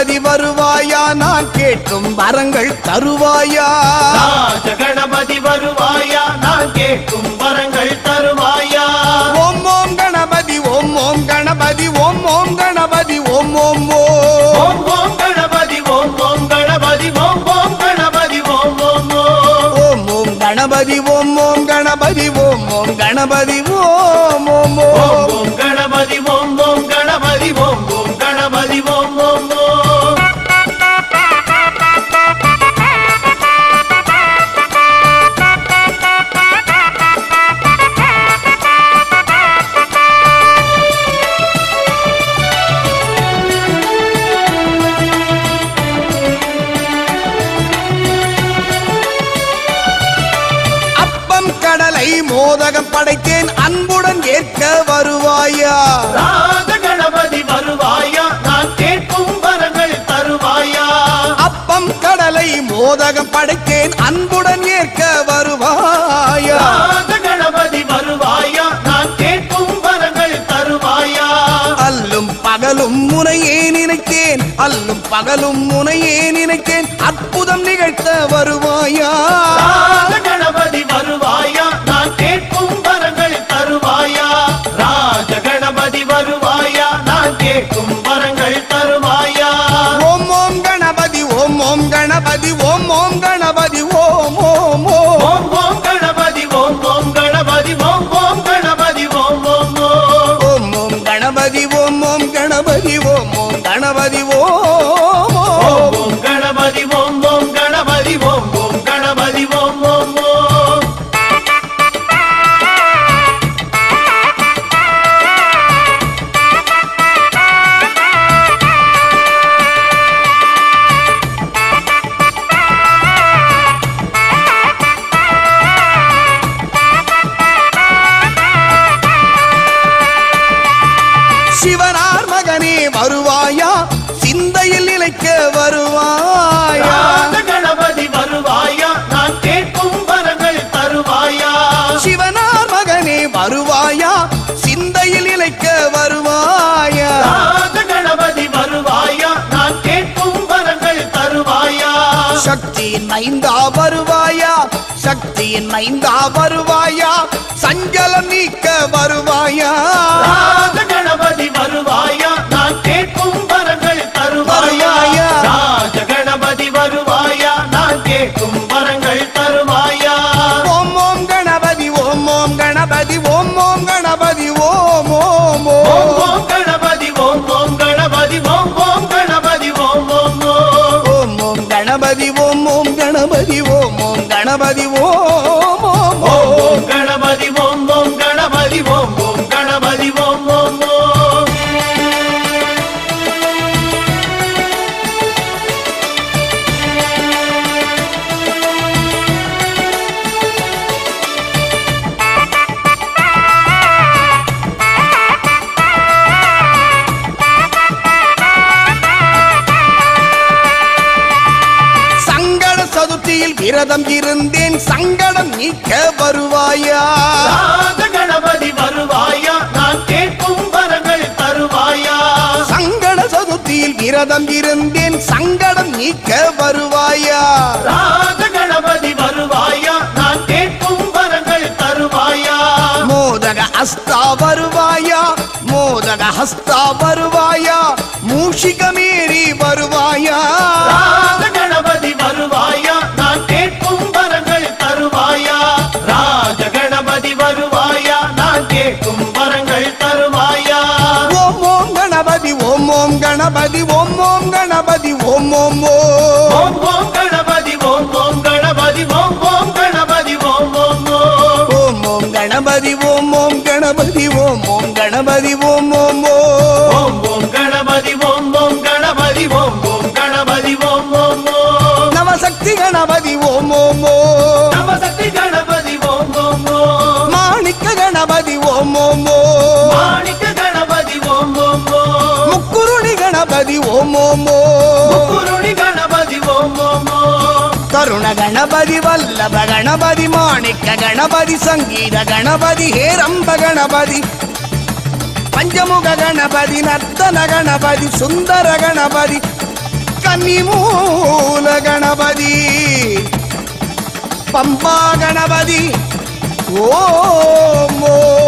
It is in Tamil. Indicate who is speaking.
Speaker 1: கணபதி வருவாயா நான் கேட்கும் வரங்கள் தருவாயா
Speaker 2: ராஜ கணபதி வருவாயா நான் கேட்கும் வரங்கள் தருவாயா
Speaker 1: ஓம் ஓம் கணபதி ஓம் ஓம் கணபதி ஓம் ஓம் கணபதி ஓம் ஓம் ஓம்
Speaker 2: ஓம் ஓம் கணபதி ஓம் ஓம் கணபதி ஓம் ஓம் கணபதி ஓம் ஓம் ஓம்
Speaker 1: ஓம் ஓம் கணபதி ஓம் ஓம் கணபதி ஓம் ஓம் கணபதி ஓம் ஓம்
Speaker 2: ஓம்
Speaker 1: ஓம்
Speaker 2: ஓம் கணபதி ஓம் ஓம் கணபதி ஓம் ஓம் கணபதி ஓம் ஓம் ஓம்
Speaker 1: அப்பம் கடலை மோதகம் படைத்தேன் அன்புடன் ஏற்க வருவாயா
Speaker 2: ராஜ கணபதி வருவாயா நான் கேட்கும் வரங்கள் தருவாயா
Speaker 1: அப்பம் கடலை மோதகம் படைத்தேன் அன்புடன் ஏற்க வருவாயா
Speaker 2: ராஜ கணபதி வருவாயா நான் கேட்கும் வரங்கள் தருவாயா
Speaker 1: அல்லும் பகலும் முனையே நினைத்தேன் அல்லும் பகலும் முனையே நினைத்தேன் அற்புதம் நிகழ்த்த வருவாயா
Speaker 2: ராஜ கணபதி வருவாயா நான் கேட்கும் வரங்கள் தருவாயா ராஜ கணபதி வருவாயா நான் கேட்கும் வரங்கள் தருவாயா
Speaker 1: ஓம் ஓம் கணபதி ஓம் ஓம் கணபதி ஓம் ஓம் கணபதி ஓம் ஓம் ஓம்
Speaker 2: ஓம் ஓம் கணபதி ஓம் ஓம் கணபதி ஓம் ஓம் கணபதி ஓம் ஓம் ஓம்
Speaker 1: ஓம் ஓம் கணபதி ஓம் ஓம் கணபதி ஓம் ஓம் கணபதி ஓம்
Speaker 2: ஓம்
Speaker 1: ஓம்
Speaker 2: ஓம் கணபதி ஓம் ஓம் கணபதி ஓம் ஓம் கணபதி ஓம் ஓம் ஓம்
Speaker 1: சிவனார் மகனே வருவாயா சிந்தையில் நிலைக்க வருவாயா
Speaker 2: ராஜ கணபதி வருவாயா நான் கேட்கும் வரங்கள் தருவாயா
Speaker 1: சிவனார் மகனே வருவாயா சிந்தையில் நிலைக்க வருவாயா
Speaker 2: ராஜ கணபதி வருவாயா நான் கேட்கும் வரங்கள் தருவாயா
Speaker 1: சக்தியின் மைந்தா வருவாயா சக்தியின் மைந்தா வருவாயா சஞ்சலம் நீக்க வருவாயா
Speaker 2: ராஜ கணபதி வருவாயா நான் கேட்கும் வரங்கள் தருவாயா
Speaker 1: வருவாயா.
Speaker 2: ராஜ கணபதி வருவாயா நான் கேட்கும் வரங்கள் தருவாயா
Speaker 1: ஓம் ஓம் கணபதி ஓம் ஓம் கணபதி ஓம் ஓம் கணபதி ஓம் ஓம்
Speaker 2: ஓம்
Speaker 1: ஓம்
Speaker 2: ஓம் கணபதி ஓம் ஓம் கணபதி ஓம் ஓம் கணபதி ஓம் ஓம் ஓம்
Speaker 1: ஓம் ஓம் கணபதி ஓம் ஓம் கணபதி ஓம் ஓம் கணபதி ஓம் ஓம்
Speaker 2: ஓம்
Speaker 1: ஓம்
Speaker 2: ஓம் கணபதி ஓம் ஓம் கணபதி ஓம் ஓம் கணபதி ஓம் ஓம் ஓம்
Speaker 1: சங்கட சதுர்த்தியில் விரதம் இருந்தேன் சங்கடம் நீக்க வருவாயா
Speaker 2: ராஜ கணபதி வருவாயா நான் கேட்கும் வரங்கள் தருவாயா
Speaker 1: சங்கட சதுர்த்தியில் விரதம் இருந்தேன் சங்கடம் நீக்க வருவாயா
Speaker 2: ராஜ கணபதி வருவாயா நான் கேட்கும் வரங்கள் தருவாயா
Speaker 1: மோதக ஹஸ்தா வருவாயா மோதக ஹஸ்தா வருவாயா மூஷிகமேறி வருவாயா
Speaker 2: ராஜ கணபதி வருவாயா நான் கேட்கும் வரங்கள் தருவாயா ராஜ கணபதி வருவாயா நான் கேட்கும் வரங்கள் தருவாயா
Speaker 1: ஓம் ஓம் கணபதி ஓம் ஓம் கணபதி ஓம் ஓம் கணபதி ஓம் ஓம் ஓம்
Speaker 2: ஓம் ஓம் கணபதி ஓம் ஓம் கணபதி ஓம் ஓம் கணபதி ஓம் ஓம் ஓம்
Speaker 1: ஓம் ஓம் கணபதி ஓம் ஓம் கணபதி ஓம் ஓம் கணபதி ஓம் ஓம் ஓம்
Speaker 2: ஓம் ஓம் கணபதி ஓம் ஓம் கணபதி ஓம் ஓம் கணபதி ஓம் ஓம் ஓம்
Speaker 1: நவசக்தி கணபதி ஓம் ஓம் ஓம்
Speaker 2: நவசக்தி கணபதி ஓம் ஓம் ஓம்
Speaker 1: மாணிக்க கணபதி ஓம் ஓம் ஓம்
Speaker 2: மாணிக்க கணபதி ஓம் ஓம் ஓம்
Speaker 1: முக்குருணி கணபதி ஓம் ஓம் ஓம்
Speaker 2: குருணி கணபதி ஓம் ஓம் ஓம்
Speaker 1: கருண கணபதி வல்லப கணபதி மாணிக்க கணபதி சங்கீத கணபதி ஹேரம்ப கணபதி பஞ்சமுக கணபதி நர்த்தன கணபதி சுந்தர கணபதி கன்னிமூல கணபதி பம்பா கணபதி ஓம் ஓம்